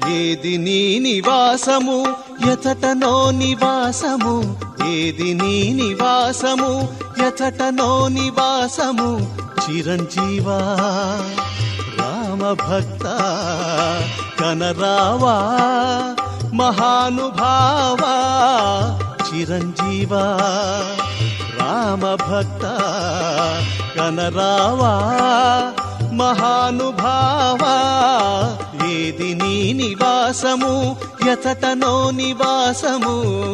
ఏది నీ నివాసము ఎచటనో నివాసము ఏది నీ నివాసము ఎచటనో నివాసము చిరంజీవా రామ భక్త కనరావా మహానుభావా చిరంజీవా రామ భక్త కనరావా మహానుభావా ఏది నీ నివాసము ఎచటనో నివాసము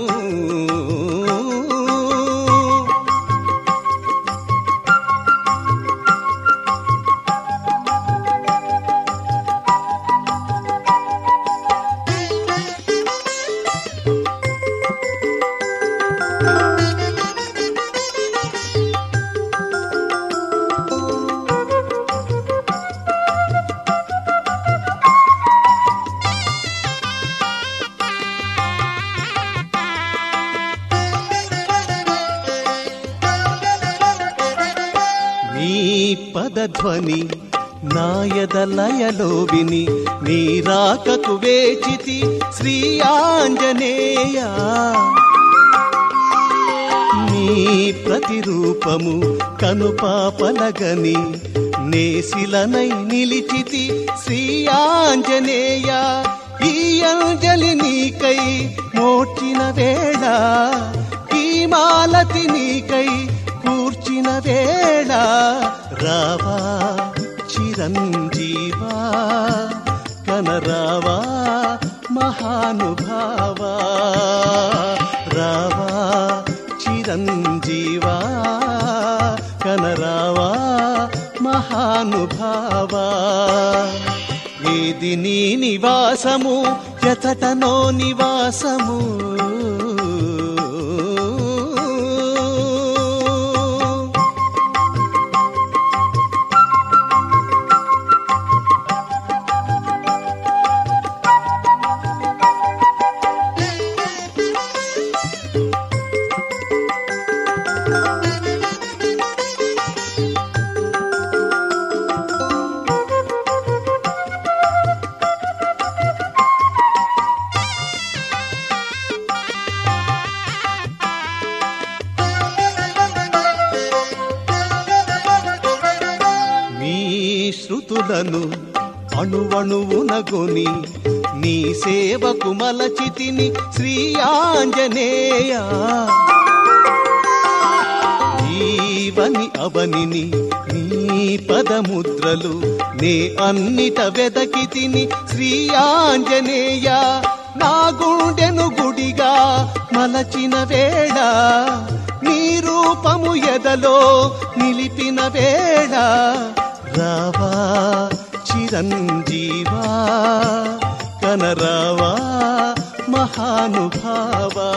నీ పదధ్వని నాయద లయలో విని నీ రాకకు వేచితి శ్రీ ఆంజనేయ నీ ప్రతిరూపము కనుపాపలగని నేసిలనై నిలిచితి శ్రీ ఆంజనేయ ఈ అంజలి నీకై మోర్చిన వేళ ఈ మాలతి నీకై కూర్చిన వేళ రావా చిరంజీవా కనరావా మహానుభావా రావా చిరంజీవా కనరావా మహానుభావా ఏది నీ నివాసము ఎచటనో నివాసము నీ శృతులను అణువణువునగొని నీ సేవకు మలచితిని శ్రీ ఆంజనేయ ఈవని అవనిని నీ పదముద్రలు నే అన్నిట వెదకి తిని శ్రీ ఆంజనేయ నా గుండెను గుడిగా మలచిన వేళ నీ రూపము ఎదలో నిలిపిన వేళ రావా చిరంజీవా కనరావా మహానుభావా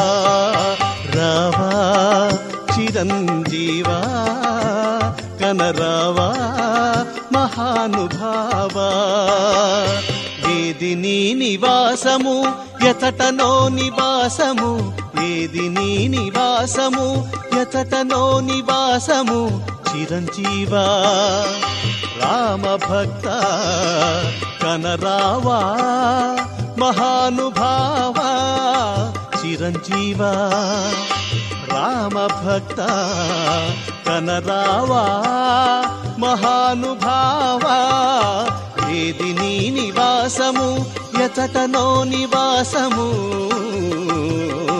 రావా చిరంజీవా కనరావా మహానుభావా ఏది నీ నివాసము ఎచటనో నివాసము ఏది నీ నివాసము ఎచటనో నివాసము చిరంజీవా రామ భక్త కనరావా మహానుభావా చిరంజీవా రామ భక్త కనరావా మహానుభావా ఏది నీ నివాసము ఎచటనో నివాసము